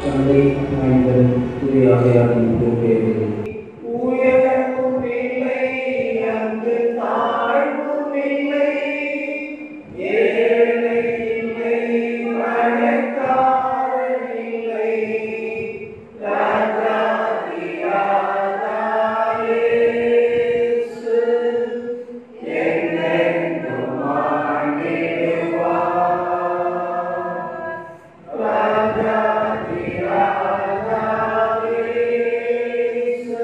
தந்தை மைந்தன் தூய ஆவியாரின் பேரில் உயர்வும் இல்லை அங்கு தாழ்வும் இல்லை ஏழை இல்லை பணக்காரன் இல்லை ராஜாதி ராஜாவே இயேசு என்றென்றும் ஆண்டிடுவார் ராஜாதி ராஜாவே இயேசு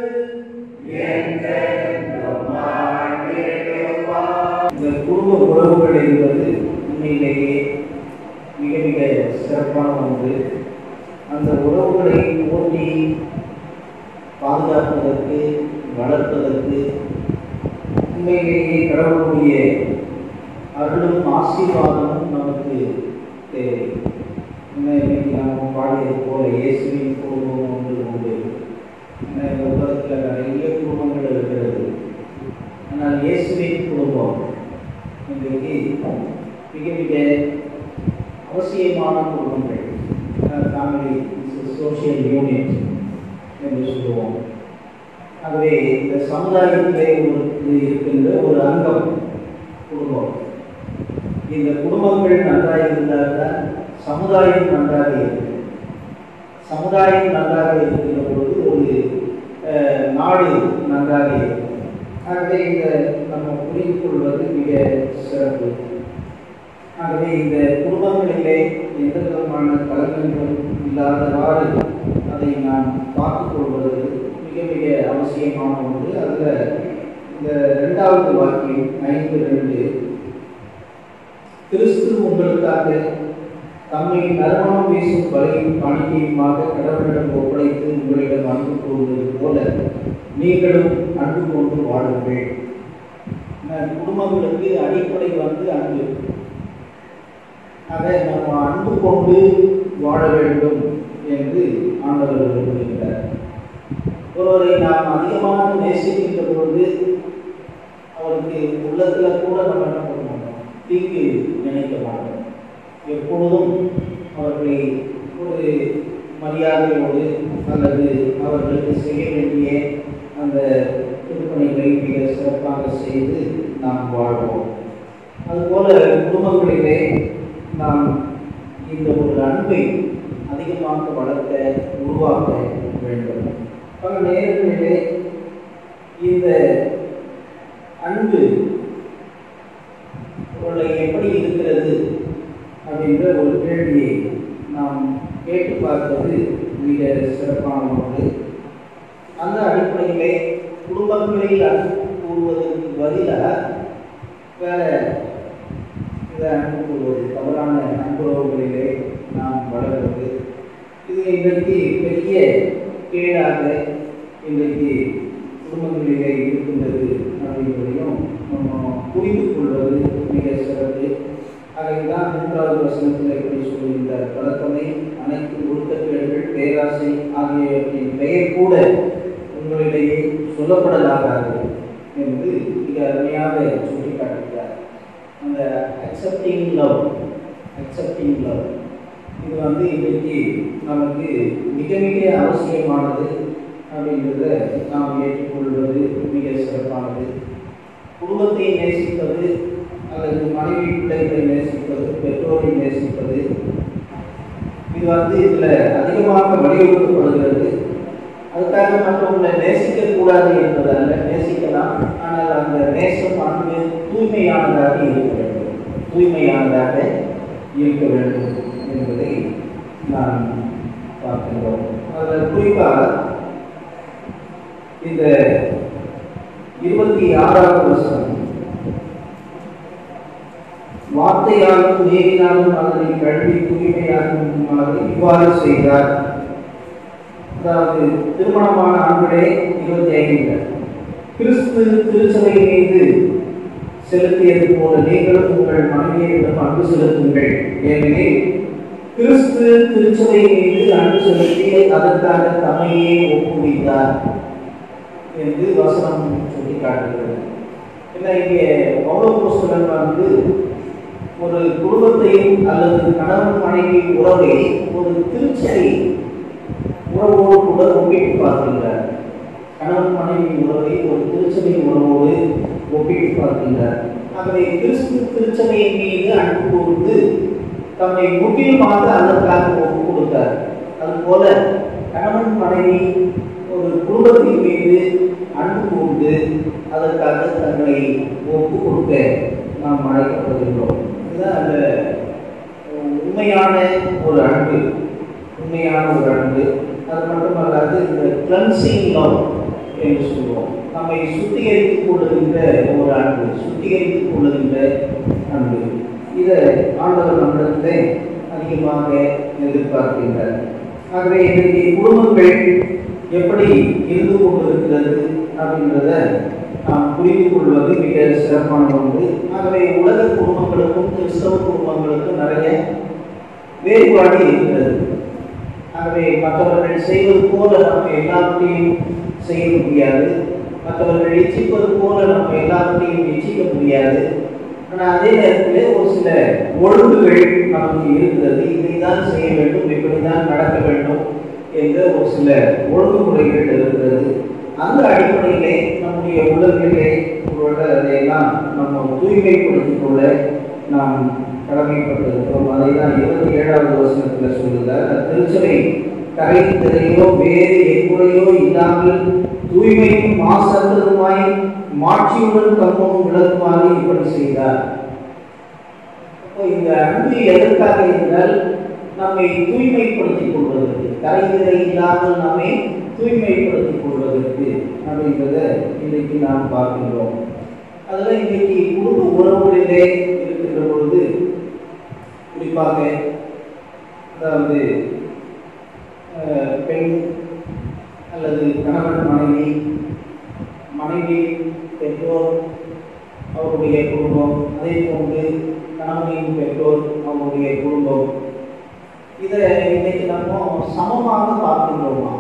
என்றென்றும் ஆண்டிடுவார் இந்த குடும்ப உறவுகள் என்பது உண்மையிலேயே மிக மிக சிறப்பான ஒன்று அந்த உறவுகளை போட்டி பாதுகாப்பதற்கு வளர்ப்பதற்கு உண்மையிலேயே கடவுளுடைய அருளும் ஆசீர்வாதமும் நமக்கு தேவை என்ன இன்னைக்கு நாம் பாடியது போல இயேசுவின் குடும்பம் ஒன்று உண்டு என்ன இந்த உலகத்தில் நிறைய குடும்பங்கள் இருக்கிறது ஆனால் இயேசுவின் குடும்பம் இன்றைக்கு மிக மிக அவசியமான குடும்பங்கள் ஃபேமிலி சோஷியல் யூனிட் என்று சொல்லுவோம் ஆகவே இந்த சமுதாயத்திலே ஒரு இருக்கின்ற ஒரு அங்கம் குடும்பம் இந்த குடும்பங்கள் நன்றாக இருந்தால் தான் சமுதாயம் நன்றாக இருக்கும் சமுதாயம் நன்றாக இருக்கிற பொழுது ஒரு அஹ், நாடு நன்றாக இருக்கும் ஆகவே இந்த நம்ம புரிந்து கொள்வது மிக சிறப்பு ஆகவே இந்த குடும்பங்களிலே எந்த விதமான கலங்கங்களும் இல்லாதவாறு அதை நாம் பார்த்துக் கொள்வது மிக மிக அவசியமான ஒன்று அதில் இந்த ரெண்டாவது வாக்கியம் ஐந்து ரெண்டு கிறிஸ்து உங்களுக்காக தம்மை நறுமணம் வீசும் பலியும் காணிக்கையுமாக கடவுளிடம் ஒப்படைத்து உங்களிடம் அன்பு கூறுவது போல நீங்களும் அன்பு கொண்டு வாழுங்கள் ந- குடும்பங்களுக்கு அடிப்படை வந்து அன்பு அதை நம்ம அன்பு கொண்டு வாழ வேண்டும் என்று ஆண்டவர் விரும்புகிறார் ஒருவரை நாம் அதிகமாக நேசிக்கின்ற பொழுது அவருக்கு உள்ளத்தில் கூட நம்ம என்ன பண்ண மாட்டோம் தீங்கு நினைக்க மாட்டோம் எப்பொழுதும் அவர்களை ஒரு மரியாதையோடு அல்லது அவர்களுக்கு செய்ய வேண்டிய அந்த திருப்பணிகளை மிக சிறப்பாக செய்து நாம் வாழ்வோம் அதுபோல குடும்பங்களிலே நாம் இந்த ஒரு அன்பை அதிகமாக வளர்க்க உருவாக்க வேண்டும் பல நேரங்களிலே இந்த அன்பு உங்களை எப்படி இருக்கிறது அப்படின்ற ஒரு கேள்வியை நாம் கேட்டு பார்ப்பது மிக சிறப்பான ஒன்று அந்த அடிப்படையிலே குடும்பங்களில் அன்பு கூறுவதற்கு பதிலாக வேற இதை அன்பு கூறுவது தவறான அன்புறவுகளிலே நாம் வளர்வது இது இன்றைக்கு பெரிய கேடாக இன்றைக்கு குடும்பங்களிலே இருக்கின்றது அப்படின்றதையும் நம்ம புரிந்து கொள்வது மிக சிறப்பு அதைத்தான் மூன்றாவது வசனத்தில் எப்படி சொல்லுகின்றார் பழக்கமை அனைத்து ஒழுக்கக்கேடுகள் பேராசை ஆகியவற்றின் பெயர் கூட உங்களிடையே சொல்லப்படலாகாது என்று மிக அருமையாக சுட்டிக்காட்டுகிறார் அந்த அக்செப்டிங் லவ் அக்செப்டிங் லவ் இது வந்து இன்றைக்கு நமக்கு மிக மிக அவசியமானது அப்படின்றத நாம் ஏற்றுக்கொள்வது மிக சிறப்பானது குடும்பத்தை நேசிப்பது அல்லது மனைவி பிள்ளைகளை நேசிப்பது பெற்றோரை நேசிப்பது இது வந்து இதில் அதிகமாக வலியுறுத்தப்படுகிறது அதுக்காக மற்றவங்களை நேசிக்கக்கூடாது என்பதல்ல நேசிக்கலாம் ஆனால் அந்த நேசம் அன்பு தூய்மையானதாக இருக்க வேண்டும் தூய்மையானதாக இருக்க வேண்டும் என்பதை நாம் பார்க்கின்றோம் அதில் குறிப்பாக இந்த இருபத்தி ஆறாவது வருஷம் வார்த்தையாலும் நேரினாலும் அதனை கல்வி தூய்மையாகுமாறு இவ்வாறு செய்தார் அதாவது திருமணமான ஆண்களே இருபத்தி ஐந்து கிறிஸ்து திருச்சபை மீது செலுத்தியது போல நீங்களும் உங்கள் மனைவியிடம் அன்பு செலுத்துங்கள் ஏனெனில் கிறிஸ்து திருச்சபை மீது அன்பு செலுத்தி அதற்காக தம்மையே ஒப்புவித்தார் என்று வசனம் சொல்லி காட்டுகிறது ஏன்னா இங்கே பௌல புஸ்தகங்கள் வந்து ஒரு குடும்பத்தையும் அல்லது கணவன் மனைவி உறவை ஒரு திருச்சை உறவோடு கூட ஒப்பிட்டு பார்க்கின்றார் கணவன் மனைவி உறவை ஒரு திருச்சபை உறவோடு ஒப்பிட்டு பார்க்கின்றார் ஆகவே கிறிஸ்து திருச்சபையின் மீது அன்பு கூர்ந்து தம்மை முற்றிலுமாக அதற்காக ஒப்பு கொடுத்தார் அதுபோல கணவன் மனைவி ஒரு குடும்பத்தின் மீது அன்பு கூர்ந்து அதற்காக தங்களை ஒப்பு கொடுக்க நாம் அழைக்கப்படுகின்றோம் இதுதான் அந்த உண்மையான ஒரு அன்பு உண்மையான ஒரு அன்பு அது மட்டுமல்லாது இந்த கிளன்சிங் லவ் என்று சொல்லுவோம் நம்மை சுத்திகரித்துக் கொள்ளுகின்ற ஒரு அன்பு சுத்திகரித்துக் கொள்ளுகின்ற அன்பு இதை ஆண்டவர் நம்மிடத்திலே அதிகமாக எதிர்பார்க்கின்றார் ஆகவே இன்றைக்கு குடும்பங்கள் எப்படி இருந்து கொண்டிருக்கிறது அப்படின்றத நாம் புரிந்து கொள்வது மிக சிறப்பான ஒன்று ஆகவே உலக குடும்பங்களுக்கும் கிறிஸ்தவ குடும்பங்களுக்கும் நிறைய வேறுபாடு இருக்கிறது ஆகவே மற்றவர்கள் செய்வது போல நம்ம எல்லாத்தையும் செய்ய முடியாது மற்றவர்கள் இச்சிப்பது போல நம்ம எல்லாத்தையும் இச்சிக்க முடியாது ஆனால் அதே நேரத்தில் ஒரு சில ஒழுங்குகள் நமக்கு இருக்கிறது இதைதான் செய்ய வேண்டும் இப்படிதான் நடக்க வேண்டும் என்ற ஒரு சில ஒழுங்குமுறைகள் இருக்கிறது அந்த அடிப்படையிலே நம்முடைய உள்ளங்களிலே உள்ள அதையெல்லாம் நம்ம தூய்மைப்படுத்திக் கொள்ள நாம் கடமைப்பட்டிருக்கிறோம் அதை தான் இருபத்தி ஏழாவது வசனத்தில் சொல்லுகிறார் திருச்சபை கரை திரையோ வேறு எங்குறையோ இல்லாமல் தூய்மையும் மாசற்றதுமாய் மாட்சியுடன் தம்மம் விளக்குமாறு இப்படி செய்தார் அப்போ இந்த அன்பு எதற்காக என்றால் நம்மை தூய்மைப்படுத்திக் கொள்வதற்கு கரை திரை இல்லாமல் நம்மை தூய்மைப்படுத்திக் கொள்வதற்கு அப்படின்றத இன்றைக்கு நாம் பார்க்கின்றோம் அதில் இன்றைக்கு குடும்ப உறவுகளிலே இருக்கின்ற பொழுது குறிப்பாக அதாவது பெண் அல்லது கணவன் மனைவி மனைவி பெற்றோர் அவருடைய குடும்பம் அதே போன்று கணவனின் பெற்றோர் அவருடைய குடும்பம் இதை இன்னைக்கு நம்ம சமமாக பார்க்கின்றோமா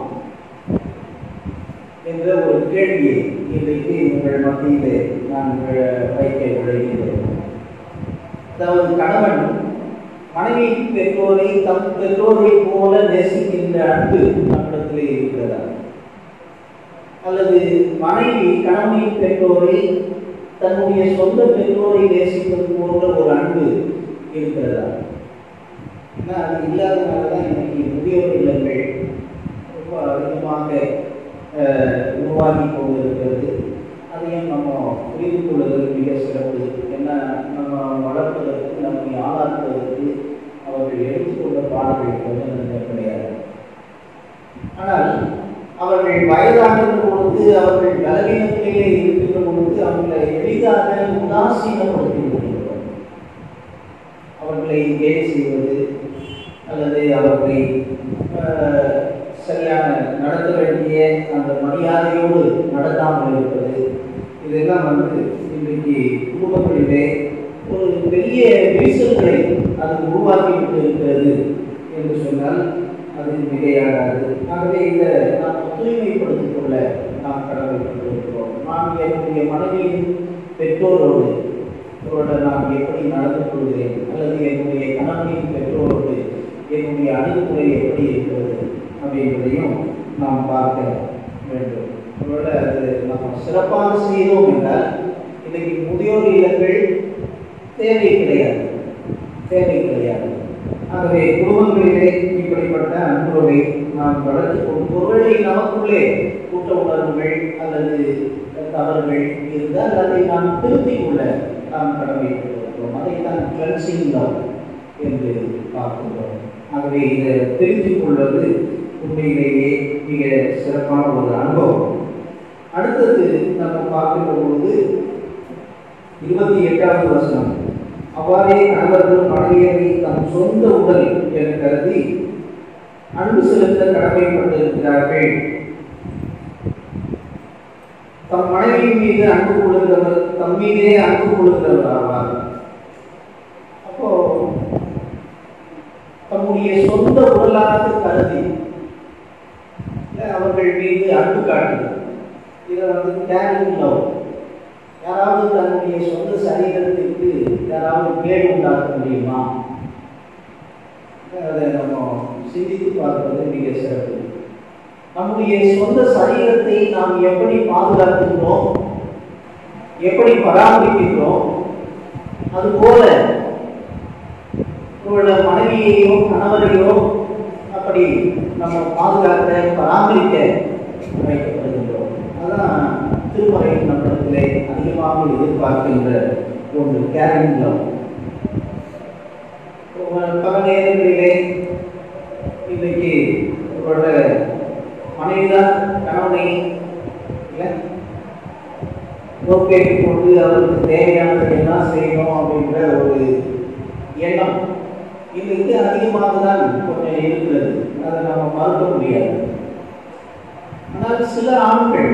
என்ற ஒரு கேள்வியை இன்றைக்கு உங்கள் மத்தியிலே நான் வைக்க விளைகின்றேன் அதாவது கணவன் மனைவி பெற்றோரை தம் பெற்றோரை போல நேசிக்கின்ற அன்பு நம்மிடத்திலே இருக்கிறதா அல்லது மனைவி கணவனின் பெற்றோரை தன்னுடைய சொந்த பெற்றோரை நேசிப்பது போன்ற ஒரு அன்பு இருக்கிறதா ஏன்னா அது இல்லாதனால தான் இன்னைக்கு முதியோர் இல்லங்கள் ரொம்ப அதிகமாக உருவாகி கொண்டிருக்கிறது அதையும் நம்ம புரிந்து கொள்வது மிக சிறப்பு ஏன்னா நம்ம வளர்ப்பதற்கு நம்மை ஆளாக்குவதற்கு அவர்கள் எடுத்துக்கொண்ட பாடங்கள் கொஞ்சம் கிடையாது ஆனால் அவர்கள் வயதாகின்ற பொழுது அவர்கள் பலவீனத்திலே இருக்கின்ற பொழுது அவர்களை எளிதாக உதாசீனப்படுத்தி விடுகிறோம் அவர்களை கேலி செய்வது அல்லது அவர்களை சரியான நடத்த வேண்டிய அந்த மரியாதையோடு நடத்தாமல் இருப்பது இதெல்லாம் வந்து இன்றைக்கு குடும்பங்களிலே ஒரு பெரிய விரிசல்களை அது உருவாக்கிவிட்டு இருக்கிறது என்று சொன்னால் அது மிகையாகாது ஆகவே இதை நாம் தூய்மைப்படுத்திக் கொள்ள நாம் கடமைப்பட்டிருக்கிறோம் நான் என்னுடைய மனைவியின் பெற்றோரோடு அவரோட நான் எப்படி நடந்து கொள்கிறேன் அல்லது என்னுடைய கணவனின் பெற்றோரோடு என்னுடைய அணுகுமுறை எப்படி இருக்கிறது அப்படின்றதையும் நாம் பார்க்க வேண்டும் ஒருவேளை அது நம்ம சிறப்பாக செய்தோம் என்றால் இன்னைக்கு முதியோர் இல்லங்கள் தேவை கிடையாது தேவை கிடையாது ஆகவே குடும்பங்களிலே இப்படிப்பட்ட அன்புறவை நாம் வளர்த்து கொண்டு ஒருவேளை நமக்குள்ளே கூட்ட உணர்வுகள் அல்லது தவறுகள் இருந்தால் அதை நாம் திருத்திக் கொள்ள நாம் கடமைப்பட்டிருக்கிறோம் அதை தான் கிளன்சிங் லவ் என்று பார்க்கின்றோம் ஆகவே இதை திருத்திக் கொள்வது உண்மையிலேயே மிக சிறப்பான ஒரு அனுபவம் அடுத்தது நம்ம பார்க்கின்ற பொழுது இருபத்தி எட்டாவது வசனம் அவ்வாறே கணவர்கள் மனைவியரை தம் சொந்த உடல் என கருதி அன்பு செலுத்த கடமைப்பட்டிருக்கிறார்கள் தம் மனைவி மீது அன்பு கொள்கிறவர் தம் மீதே அன்பு கொள்கிறவர் ஆவார் அப்போ தம்முடைய சொந்த உடலாக கருதி அவர்கள் மீது அன்பு காட்டுகிறது இதை வந்து கேரிங் லவ் யாராவது தன்னுடைய சொந்த சரீரத்திற்கு யாராவது கேடு உண்டாக்க முடியுமா அதை நம்ம சிந்தித்து பார்ப்பது மிக சிறப்பு நம்முடைய சொந்த சரீரத்தை நாம் எப்படி பாதுகாக்கின்றோம் எப்படி பராமரிக்கின்றோம் அதுபோல உங்களோட மனைவியையோ கணவரையோ அப்படி நம்ம பாதுகாக்க பராமரிக்க வைக்கப்படுகின்றோம் அதான் திருமறை நம்மிடத்திலே அதிகமாக எதிர்பார்க்கின்ற ஒன்று கேரிங் லவ் பல நேரங்களிலே இன்றைக்கு உங்களோட மனைவிதான் கணவனை இல்லை பொறுப்பேற்று கொண்டு அவருக்கு தேவையானதை எல்லாம் செய்யணும் அப்படின்ற ஒரு எண்ணம் இன்றைக்கு அதிகமாக தான் கொஞ்சம் இருக்கிறது அதை நம்ம மறுக்க முடியாது ஆனால் சில ஆண்கள்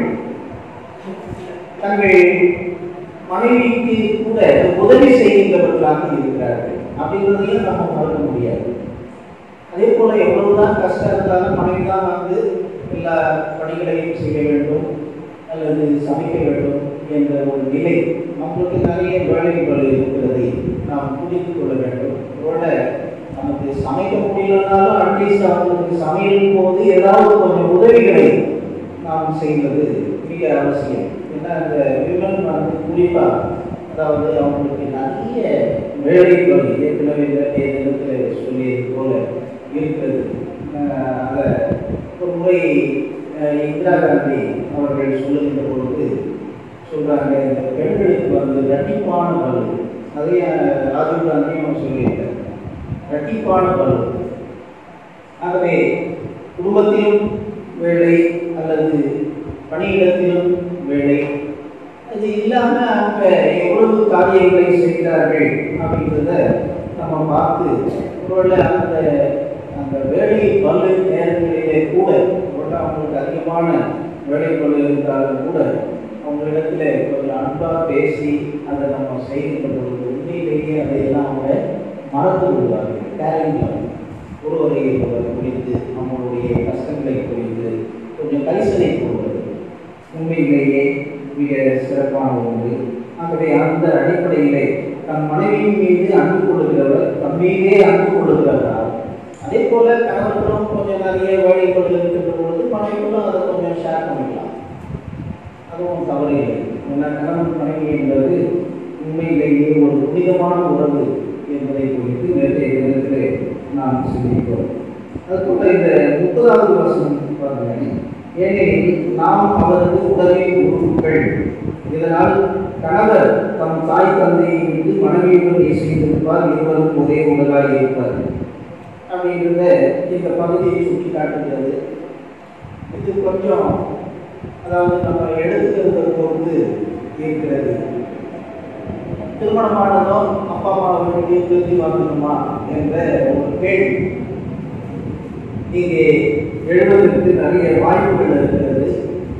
தங்கள் மனைவிக்கு கூட உதவி செய்கின்றவர்களாக இருக்கிறார்கள் அப்படிங்கிறதையும் நம்ம மறுக்க முடியாது அதே போல எவ்வளவுதான் கஷ்டம் இருந்தாலும் மனைவி தான் வந்து எல்லா பணிகளையும் செய்ய வேண்டும் அல்லது சமைக்க வேண்டும் என்ற ஒரு நிலை நம்மளுக்கு நிறைய வேலைகள் இருக்கிறதை நாம் புரிந்து கொள்ள வேண்டும் இதோட நமக்கு சமைக்க முடியலனாலும் அட்லீஸ்ட் அவங்களுக்கு சமையல் போது ஏதாவது கொஞ்சம் உதவிகளை நாம் செய்வது மிக அவசியம் ஏன்னா இந்த விமன் வந்து குறிப்பாக அதாவது அவங்களுக்கு நிறைய வேலைகள் ஏற்கனவே இந்த தேர்தலத்தில் சொல்லியது போல இருக்கிறது அஹ் அதை ஒரு முறை அஹ் இந்திரா காந்தி அவர்கள் சொல்லுகின்ற பொழுது சொல்றாங்க இந்த பெண்களுக்கு வந்து இரட்டிப்பான பலு அதே அஹ், ராஜீவ் காந்தியும் சொல்லியிருக்காரு இரட்டிப்பான பலு ஆகவே குடும்பத்திலும் வேலை அல்லது பணியிடத்திலும் வேலை அது இல்லாம அவங்க எவ்வளவு காரியங்களை செய்கிறார்கள் அப்படின்றத நம்ம பார்த்து ஒருவேளை அந்த அந்த வேலை பல்லு நேரங்களிலே கூட ஒருவேளை அவங்களுக்கு அதிகமான வேலை பல்லு இருந்தாலும் கூட அவங்களிடத்துல கொஞ்சம் அன்பா பேசி அதை நம்ம செய்கின்ற பொழுது உண்மையிலேயே அதையெல்லாம் அவங்க மறந்து விடுவார்கள் கேரிங் ஒருவரை ஒருவர் குறித்து நம்மளுடைய கஷ்டங்களை குறித்து கொஞ்சம் கரிசனை கொள்வது உண்மையிலேயே மிக சிறப்பான ஒன்று ஆகவே அந்த அடிப்படையிலே தன் மனைவியின் மீது அன்பு கொள்கிறவர் தன் மீதே அன்பு கொள்கிறவரார் அதே போல கணவர்களும் கொஞ்சம் நிறைய வேலைகள் இருக்கின்ற பொழுது மனைவிகளும் அதை கொஞ்சம் ஷேர் பண்ணிக்கலாம் அதுவும் தவறு இல்லை ஏன்னா கணவன் மனைவி என்பது உண்மையிலேயே ஒரு புனிதமான உறவு என்பதை குறித்து நேற்றைய தினத்திலே நாம் சிந்திக்கிறோம் அதுபோல இந்த முப்பதாவது வருஷம் பாருங்க ஏனெனில் நாம் அவரது உடலின் உறுப்புகள் இதனால் கணவர் தம் தாய் தந்தையை விட்டு மனைவியுடன் இசைந்திருப்பார் இருவரும் ஒரே உடலாக இருப்பார் அப்படின்றத இந்த பகுதியை சுட்டி காட்டுகிறது இது கொஞ்சம் அதாவது நம்ம எடுத்துக்கிறத பொறுத்து இருக்கிறது திருமணமானதும் அப்பா அம்மாவை விட்டு திருத்தி வாங்கணுமா என்ற ஒரு கேள்வி இங்கே எழுவதற்கு நிறைய வாய்ப்புகள் இருக்கிறது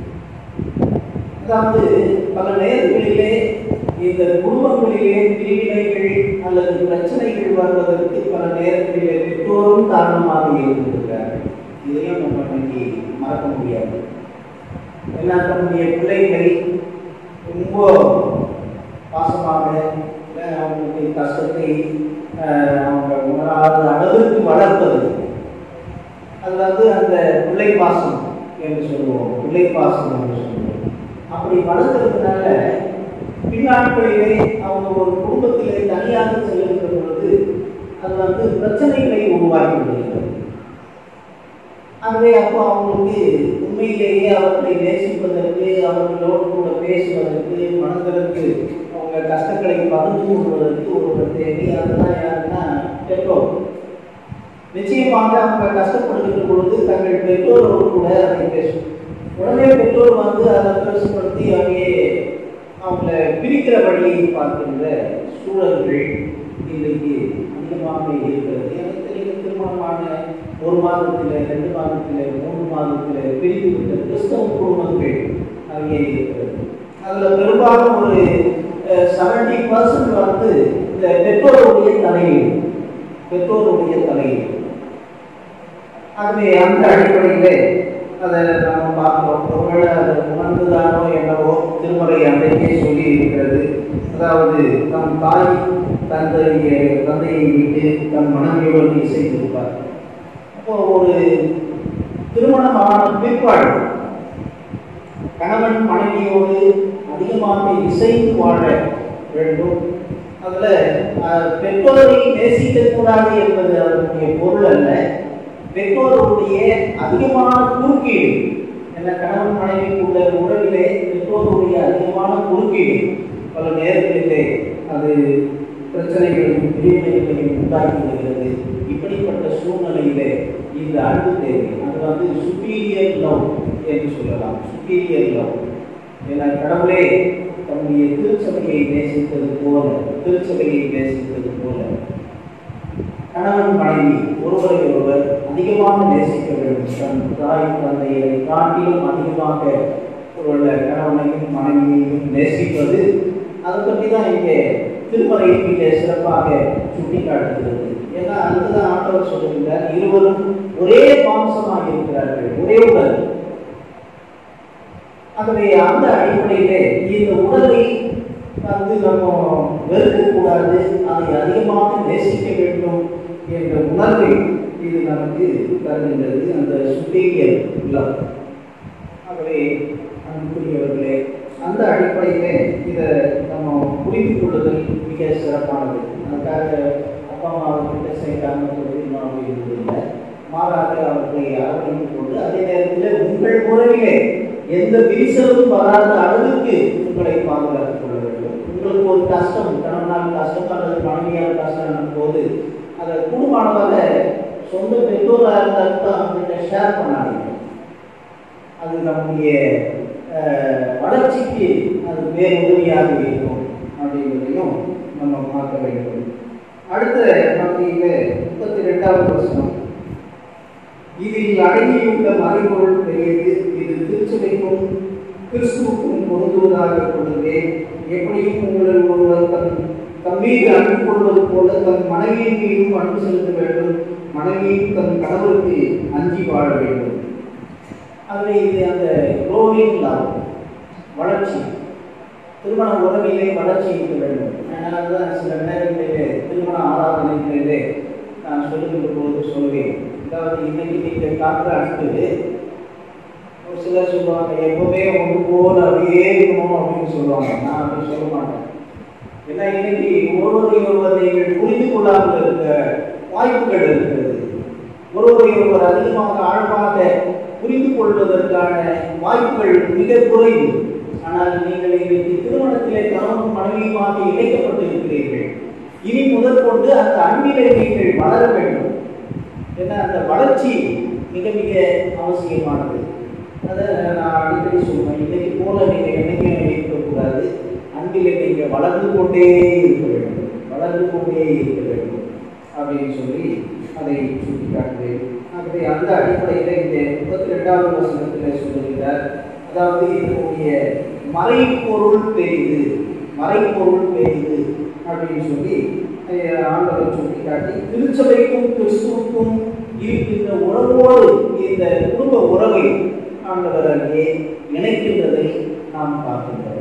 அதாவது பல நேரங்களிலே இந்த குடும்பங்களிலே பிரிவினைகள் அல்லது பிரச்சனைகள் வருவதற்கு பல நேரங்களிலே பெற்றோரும் காரணமாக இருந்திருக்கிறார்கள் இதையும் நம்ம இன்னைக்கு மறக்க முடியாது ஏன்னா தன்னுடைய பிள்ளைகளை ரொம்ப பாசமாக இல்லை, அவங்களுக்கு கஷ்டத்தை அஹ், அவங்க உணராத அளவிற்கு வளர்ப்பது அது வந்து அந்த பிள்ளை பாசம் என்று சொல்லுவோம் பிள்ளை பாசம் என்று சொல்லுவோம் அப்படி வளர்க்கறதுனால பின்னாட்களிலே அவங்க ஒரு குடும்பத்திலே தனியாக செல்லுகின்ற பொழுது அது வந்து பிரச்சனைகளை உருவாக்கி விடுகிறது ஆகவே அப்போ அவங்களுக்கு உண்மையிலேயே அவர்களை நேசிப்பதற்கு அவர்களோடு கூட பேசுவதற்கு மனதிற்கு அவங்க கஷ்டங்களை பகிர்ந்து கொள்வதற்கு ஒருவர் தேவை அதுதான் யாருன்னா பெற்றோர் நிச்சயமாக அவங்க கஷ்டப்படுகின்ற பொழுது தங்கள் பெற்றோரோடு கூட அதை பேசும் உடனே பெற்றோர் வந்து அதை பெருசுப்படுத்தி அவையே அவங்கள பிரிக்கிற வழியை பார்க்கின்ற சூழல்கள் இன்றைக்கு அதிகமாக இருக்கிறது எனக்கு தெரியும் திருமணமான ஒரு மாதத்தில் ரெண்டு மாதத்தில் மூன்று மாதத்தில் பிரித்து விட்ட கிறிஸ்தவ குடும்பங்கள் நிறைய இருக்கிறது அதில் பெரும்பாலும் ஒரு செவன்டி பர்சன்ட் வந்து இந்த பெற்றோருடைய தலையீடு பெற்றோருடைய தலையீடு ஆகவே அந்த அடிப்படையிலே அதை நம்ம பார்க்கிறோம் ஒருவேளை அதை உணர்ந்துதானோ என்னவோ திருமறை அன்றைக்கே சொல்லி இருக்கிறது அதாவது தன் தாய் தந்தைய தந்தையை விட்டு தன் மனைவியோடு இசைந்திருப்பார் அப்போ ஒரு திருமணமான பிற்பாடு கணவன் மனைவியோடு அதிகமாக இசைந்து வாழ வேண்டும் அதில் பெற்றோரை நேசிக்கக்கூடாது என்பது அதனுடைய பொருள் அல்ல பெற்றோருடைய அதிகமான குறுக்கீடு என்ன கணவன் மனைவிக்குள்ள உறவிலே பெற்றோருடைய அதிகமான குறுக்கீடு பல நேரங்களிலே அது பிரச்சனைகளையும் பிரிவினைகளையும் உண்டாக்கி வருகிறது இப்படிப்பட்ட சூழ்நிலையிலே இந்த அன்பு தேவை அது வந்து சுப்பீரியர் லவ் என்று சொல்லலாம் சுப்பீரியர் லவ் ஏன்னா கடவுளே தன்னுடைய திருச்சபையை நேசித்தது போல திருச்சபையை நேசித்தது போல கணவன் மனைவி ஒருவரை ஒருவர் அதிகமாக நேசிக்க வேண்டும் தன் தாய் தந்தையை காட்டிலும் அதிகமாக உள்ள கணவனையும் மனைவியையும் நேசிப்பது அதை பற்றி தான் இங்கே திருமறை மிக சிறப்பாக சுட்டி காட்டுகிறது ஏன்னா அதுதான் ஆண்டவர் சொல்லுகிறார் இருவரும் ஒரே மாம்சமாக இருக்கிறார்கள் ஒரே உடல் ஆகவே அந்த அடிப்படையிலே இந்த உடலை வந்து நம்ம வெறுக்கக்கூடாது அதை அதிகமாக நேசிக்க வேண்டும் என்ற உணர்வை இது நமக்கு தருகின்றது அந்த சுப்பீரியர் லவ் ஆகவே அன்புக்குரியவர்களே அந்த அடிப்படையிலே இதை நம்ம புரிந்து கொள்ளுதல் மிக சிறப்பானது அதுக்காக அப்பா அம்மா அவர்கிட்ட செய்யலாம்னு சொல்லி நான் இருந்ததில்லை மாறாக அவர்களை அரவணைத்துக் கொண்டு அதே நேரத்தில் உங்கள் உறவிலே எந்த விரிசலும் வராத அளவுக்கு உங்களை பாதுகாத்துக் கொள்ள வேண்டும் உங்களுக்கு ஒரு கஷ்டம் கணவனால் கஷ்டம் அல்லது மனைவியால் கஷ்டம் போது அதை குடும்பமானவரை சொந்த பெற்றோராக இருந்தாலும் தான் அவங்கள்ட்ட ஷேர் பண்ணாதீங்க அது நம்முடைய அஹ், வளர்ச்சிக்கு அது வேறு உதவியாக இருக்கும் அப்படிங்கிறதையும் நம்ம பார்க்க வேண்டும் அடுத்த பகுதியில் முப்பத்தி ரெண்டாவது வருஷம் இதில் அடங்கியுள்ள மறைபொருள் பெரியது இது திருச்சபைக்கும் கிறிஸ்துவுக்கும் பொருந்துவதாக கொள்கிறேன் எப்படியும் உங்களில் ஒருவர் தன் தன் மீது அன்பு கொள்வது போல தன் மனைவியின் மீதும் அன்பு செலுத்த வேண்டும் மனைவியும் தன் கணவருக்கு அஞ்சி வாழ வேண்டும் ஆகவே இது அந்த க்ரோவிங் லவ் வளர்ச்சி திருமண உறவிலே வளர்ச்சி இருக்க வேண்டும் அதனால தான் சில நேரங்களிலே திருமண ஆராதனைகளிலே நான் சொல்லுகின்ற பொழுது சொல்வேன் அதாவது இன்னைக்கு நீங்கள் காட்டுற அன்பு ஒரு சிலர் சொல்லுவாங்க எப்பவுமே ஒன்று போல அப்படியே இருக்கணும் அப்படின்னு சொல்லுவாங்க நான் அப்படி சொல்ல மாட்டேன் ஏன்னா இன்னைக்கு ஒருவரை ஒருவர் நீங்கள் புரிந்து கொள்ளாமல் இருக்க வாய்ப்புகள் இருக்கிறது ஒருவரை ஒருவர் அதிகமாக ஆழமாக புரிந்து கொள்வதற்கான வாய்ப்புகள் மிக குறைவு ஆனால் நீங்கள் இன்றைக்கு திருமணத்திலே கணவன் மனைவியுமாக இணைக்கப்பட்டு இருக்கிறீர்கள் இனி முதற்கொண்டு அந்த அன்பிலே நீங்கள் வளர வேண்டும் ஏன்னா அந்த வளர்ச்சி மிக மிக அவசியமானது அதை நான் அடிக்கடி சொல்லுவேன் இன்னைக்கு போல நீங்கள் என்னைக்கும் இருக்கக்கூடாது அன்பிலே நீங்கள் வளர்ந்து கொண்டே இருக்க வேண்டும் வளர்ந்து கொண்டே இருக்க வேண்டும் அப்படின்னு சொல்லி அதை சுட்டி காட்டுவேன் ஆகவே அந்த அடிப்படையில் இந்த முப்பத்தி ரெண்டாவது வசனத்தில் சொல்லுகிறார் அதாவது இதனுடைய மறைப்பொருள் பெரிது மறைப்பொருள் பெரிது அப்படின்னு சொல்லி அஹ், ஆண்டவர் சுட்டி காட்டி திருச்சபைக்கும் கிறிஸ்துவுக்கும் இருக்கின்ற உறவோடு இந்த குடும்ப உறவை ஆண்டவர் அங்கே இணைக்கின்றதை நாம் பார்க்கின்றோம்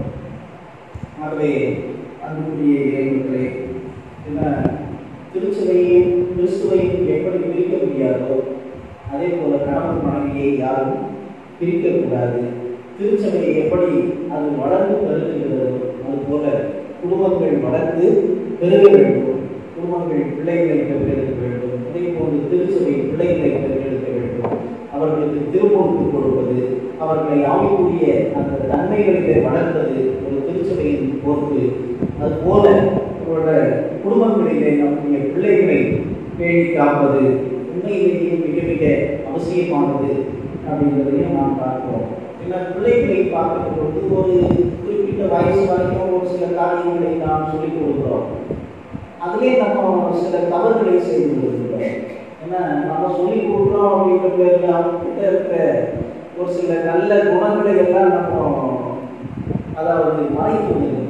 ஆகவே அன்புக்குரிய இறைவர்களே என்ன திருச்சபையையும் கிறிஸ்துவையும் எப்படி பிரிக்க முடியாதோ அதே போல கணவன் மனைவியை யாரும் பிரிக்கக்கூடாது திருச்சபையை எப்படி அது வளர்ந்து பெருகுகிறதோ அது போல குடும்பங்கள் வளர்ந்து பெருக வேண்டும் குடும்பங்கள் பிள்ளைகளை பெற்றெடுக்க வேண்டும் அதே போன்று திருச்சபை பிள்ளைகளை பெற்றெடுக்க வேண்டும் அவர்களுக்கு திருமொழித்து கொடுப்பது அவர்களை ஆவிக்குரிய அந்த தன்மைகளிலே வளர்ப்பது ஒரு திருச்சபையின் பொறுப்பு அதுபோல அவரோட குடும்பங்களிலே நம்முடைய பிள்ளைகளை பேணி காப்பது உண்மையிலேயே மிக மிக அவசியமானது அப்படின்றதையும் நாம் பார்க்கிறோம் ஏன்னா பிள்ளைகளை பார்க்கிற பொழுது ஒரு குறிப்பிட்ட வயசு வரைக்கும் ஒரு சில காரியங்களை நாம் சொல்லிக் கொடுக்கிறோம் அதிலே நம்ம சில தவறுகளை செய்து கொள்கிறோம் ஏன்னா நம்ம சொல்லி கொடுக்குறோம் அப்படின்ற பேரில் அவங்க கிட்ட இருக்கிற ஒரு சில நல்ல குணங்களை எல்லாம் நம்ம அதாவது மறைத்து விடுகிறோம்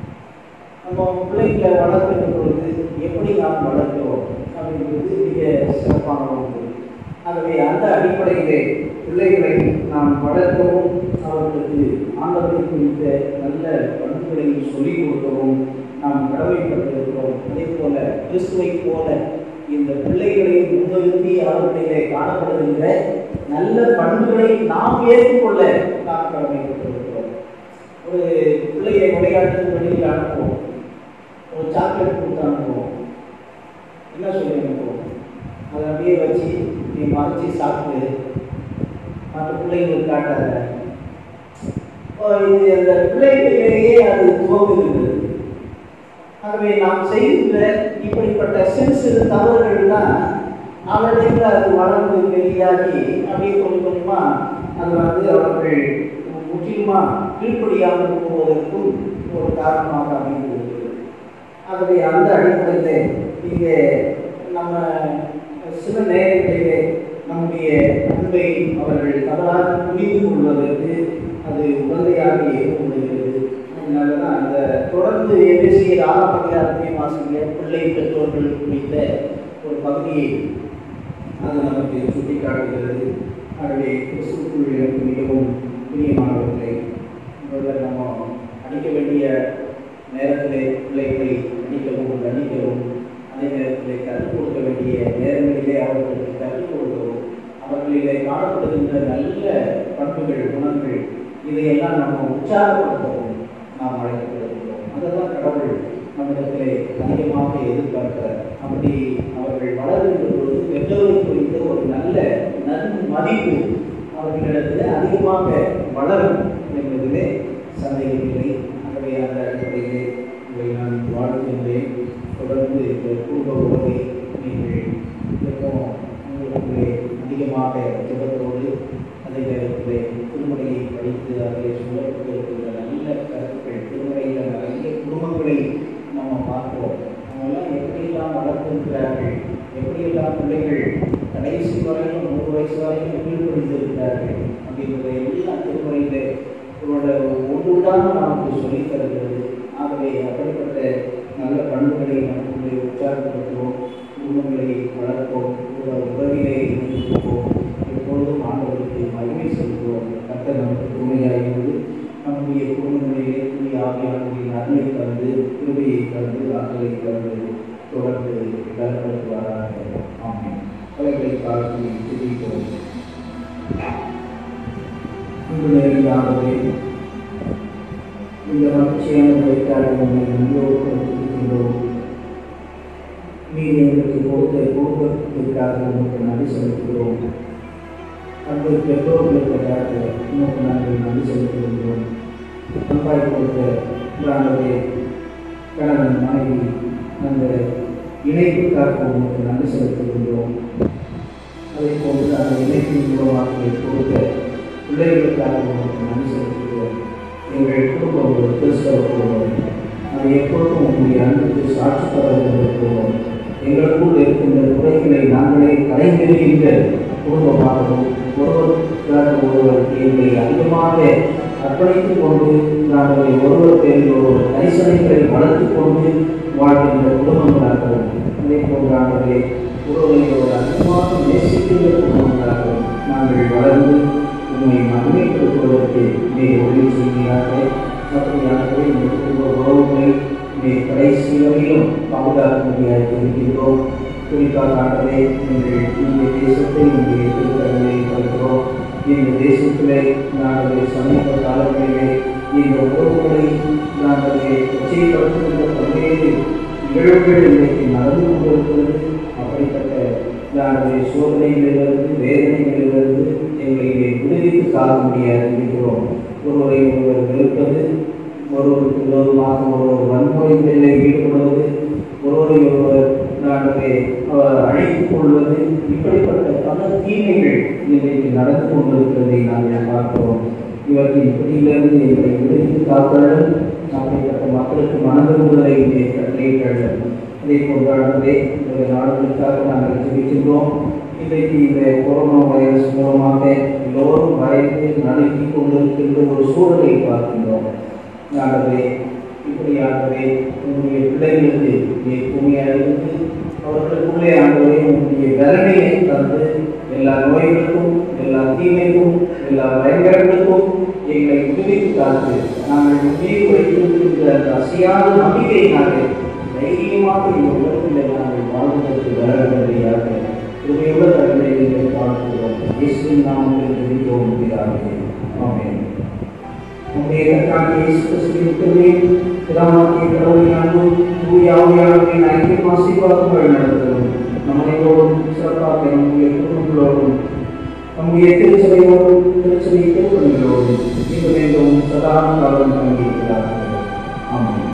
நம்ம பிள்ளைகளை வளர்க்கின்ற பொழுது எப்படி நாம் வளர்க்கிறோம் அப்படிங்கிறது மிக சிறப்பான ஒன்று ஆகவே அந்த அடிப்படையிலே பிள்ளைகளை நாம் வளர்க்கவும் அவர்களுக்கு ஆண்டவரை குறித்த நல்ல பண்புகளை சொல்லிக் கொடுக்கவும் நாம் கடமைப்பட்டிருக்கிறோம் அதே போல கிறிஸ்துவை போல இந்த பிள்ளைகளை முன்னிறுத்தி அவர்களிலே காணப்படுகின்ற நல்ல பண்புகளை நாம் ஏற்றுக்கொள்ள நாம் கடமைப்பட்டிருக்கிறோம் ஒரு பிள்ளையை விளையாட்டு வெளியில் அனுப்புவோம் ஒரு சாக்லேட் கொடுத்து அனுப்புவோம் என்ன சொல்லி அனுப்புவோம் அதை அப்படியே வச்சு நீ மறைச்சி சாப்பிட்டு மற்ற பிள்ளைங்களுக்கு காட்டாத ஓ, இது அந்த பிள்ளைகளிலேயே அது துவங்குகிறது ஆகவே நாம் செய்கின்ற இப்படிப்பட்ட சிறு சிறு தவறுகள் தான் நாளடைவில் அது வளர்ந்து வெளியாகி அப்படியே கொஞ்சம் கொஞ்சமா அது வந்து அவர்கள் முற்றிலுமா கீழ்ப்படியாமல் போவதற்கும் ஒரு காரணமாக அமைந்துள்ளது ஆகவே அந்த அடிப்படையில் இங்கே நம்ம சில நேரங்களிலே நம்முடைய அன்பை அவர்கள் தவறாக புரிந்து கொள்வதற்கு அது உடந்தையாக ஏற்படுகிறது அதனால தான் அந்த தொடர்ந்து எபிசியர் ஆறாம் அதிகாரத்தையும் வாசிக்கிற பிள்ளை பெற்றோர்கள் குறித்த ஒரு பகுதியை அது நமக்கு சுட்டிக்காட்டுகிறது ஆகவே கிறிஸ்துக்குள் எனக்கு மிகவும் பிரியமானவர்களை முதல்ல நம்ம அடிக்க வேண்டிய நேரத்திலே பிள்ளைகளை அடிக்கவும் கணிக்கவும் அதே நேரத்திலே கற்றுக் கொடுக்க வேண்டிய நேரங்களிலே அவர்களுக்கு கற்றுக் கொடுக்கவும் அவர்களிலே காணப்படுகின்ற நல்ல பண்புகள் குணங்கள் இதையெல்லாம் நம்ம உற்சாகப்படுத்தவும் நாம் அழைக்கப்படுகிறோம் அதுதான் கடவுள் நம்மிடத்திலே அதிகமாக எதிர்பார்க்கிறார் அப்படி அவர்கள் வளர்கின்ற பொழுது பெற்றோரை குறித்த ஒரு நல்ல நன் மதிப்பு அவர்களிடத்தில் அதிகமாக வளரும் என்பதிலே சந்தேகமில்லை ஆகவே அந்த அடிப்படையிலே இதை நான் வாழ்கின்றேன் தொடர்ந்து இந்த குடும்ப உறவை நீங்கள் எப்போ உங்களுக்குள்ளே அதிகமாக ஜெபத்தோடு அதே நேரத்திலே திருமலையை படித்து அதிலே சுழற்சி இருக்கின்ற நல்ல கருத்துக்கள் திருமலையில் நிறைய குடும்பங்களை நம்ம பார்க்கிறோம் அவங்கெல்லாம் எப்படியெல்லாம் வளர்த்திருக்கிறார்கள் எப்படியெல்லாம் பிள்ளைகள் கடைசி வரையிலும் நூறு வயசு வரைக்கும் கீழ்ப்படிந்திருக்கிறார்கள் அப்படின்றதை எல்லாம் திருமலையில் இவரோட ஒன்றுதான் நமக்கு சொல்லித் தருகிறது ஆகவே அப்படிப்பட்ட நல்ல பண்புகளை நமக்குள்ளே உற்சாகப்படுத்துவோம் குடும்பங்களை வளர்ப்போம் ஒரு உறவிலே இணைந்திருப்போம் எப்பொழுதும் ஆண்டவருக்கு மகிமை செலுத்துவோம் கர்த்தர் நமக்கு துணையாக இருந்து நம்முடைய குடும்பங்களிலே துணி ஆவியானவரின் அருளை தந்து கிருபையை தந்து ஆற்றலை தந்து தொடர்ந்து பலப்படுத்துவாராக ஆமென் அவர்களை தாழ்த்தி தெரிவிக்கிறோம் இன்று நேரிலாகவே இந்த மகிழ்ச்சியான வைத்தாக உண்மை நன்றியோடு நீர் எங்களுக்கு கொடுத்த குடும்பத்திற்காக உங்களுக்கு நன்றி செலுத்துகிறோம் அந்த பெற்றோர்களுக்காக உமக்கு நாங்கள் நன்றி செலுத்துகின்றோம் அன்பாய் கொடுத்த பிராண்டவே கணவன் மனைவி அந்த இணைப்புக்காக உங்களுக்கு நன்றி செலுத்துகின்றோம் அதே போன்று அந்த இணைப்பின் மூலமாக கொடுத்த பிள்ளைகளுக்காக உங்களுக்கு நன்றி செலுத்துகிறோம் எங்கள் குடும்பம் ஒரு கிறிஸ்தவ குடும்பம் அது எப்பொழுதும் உங்களுடைய அன்புக்கு சாட்சி தருகின்ற குடும்பம் எங்களுக்குள் இருக்கின்ற குறைகளை நாங்களே கலைந்தெறிகின்ற குடும்பமாகவும் ஒருவருக்காக ஒருவர் எங்களை அதிகமாக அர்ப்பணித்துக் கொண்டு நாங்கள் ஒருவர் பேரில் ஒருவர் கரிசனைகளை வளர்த்துக் கொண்டு வாழ்கின்ற குடும்பங்களாகவும் அதே போன்றாகவே ஒருவரை ஒரு அதிகமாக நேசிக்கின்ற குடும்பங்களாகவும் நாங்கள் வளர்ந்து உண்மை மகிமைப்படுத்துவதற்கு மிக உதவி செய்கிறாக அப்படியாகவே இந்த குடும்ப உறவுகளை மிக கடைசி வரையிலும் பாதுகாக்க முடியாது இருக்கின்றோம் குறிப்பாக ஆகவே எங்கள் இந்த தேசத்தை இங்கே திருத்தங்களை தருகிறோம் இந்த தேசத்திலே நாங்கள் சமீப காலங்களிலே இந்த உறவுகளை நாங்கள் நிச்சயப்படுத்துகின்ற பல்வேறு நிகழ்வுகள் இன்றைக்கு நடந்து கொண்டிருக்கிறது அப்படிப்பட்ட நாங்கள் சோதனைகளிலிருந்து வேதனைகளிலிருந்து எங்களை விடுவித்து காக்க முடியாது இருக்கிறோம் ஒருவரை ஒருவர் வெறுப்பது ஒருவருக்கு விரோதமாக ஒருவர் வன்முறைகளிலே ஈடுபடுவது ஒருவரை ஒருவர் நாங்களே அழைத்துக் கொள்வது இப்படிப்பட்ட பல தீமைகள் இன்றைக்கு நடந்து கொண்டிருக்கிறதை நாங்கள் பார்க்கிறோம் இவற்றின் பிடியிலிருந்து எங்களை விடுவித்து காத்தல் அப்படிப்பட்ட மக்களுக்கு மனதிரும்புதலை கட்டளையிட்டார்கள் அதே போன்றாகவே இந்த நாடுகளுக்காக நாங்கள் ஜெபிக்கின்றோம் இன்றைக்கு இந்த கொரோனா வைரஸ் மூலமாக எல்லோரும் பயந்து நடுங்கி கொண்டிருக்கின்ற ஒரு சூழலை பார்க்கின்றோம் ஆகவே இப்படியாகவே உங்களுடைய பிள்ளைகளுக்கு நீ துணியாக இருந்து அவர்களுக்குள்ளே ஆகவே உங்களுடைய விரலையை தந்து எல்லா நோய்களுக்கும் எல்லா தீமைக்கும் எல்லா பயங்கரங்களுக்கும் எங்களை விடுவித்து காத்து நாங்கள் முன்னேறி வைத்திருக்கின்ற அந்த அசையாத நம்பிக்கையினாலே தைரியமாக இந்த உலகத்தில் நாங்கள் வாழ்வதற்கு வரவில்லையாக துணையுள்ள தங்களை நீங்கள் பார்க்கிறோம் இயேசுவின் நாமத்தில் ஜெபிக்கிறோம் பிதாவே ஆமென் உம்முடைய கர்த்தராகிய இயேசு கிறிஸ்துவின் கிருபையும் பிதாவாகிய கடவுளின் அன்பும் தூய ஆவியானவரின் ஐக்கியம் ஆசீர்வாதம் வழி நடத்தும் நம்மளோடும் சிறப்பாக நம்முடைய குடும்பங்களோடும் நம்முடைய திருச்சபையோடும் திருச்சபை திருப்பணிகளோடும் இது வேண்டும் சதா காலம்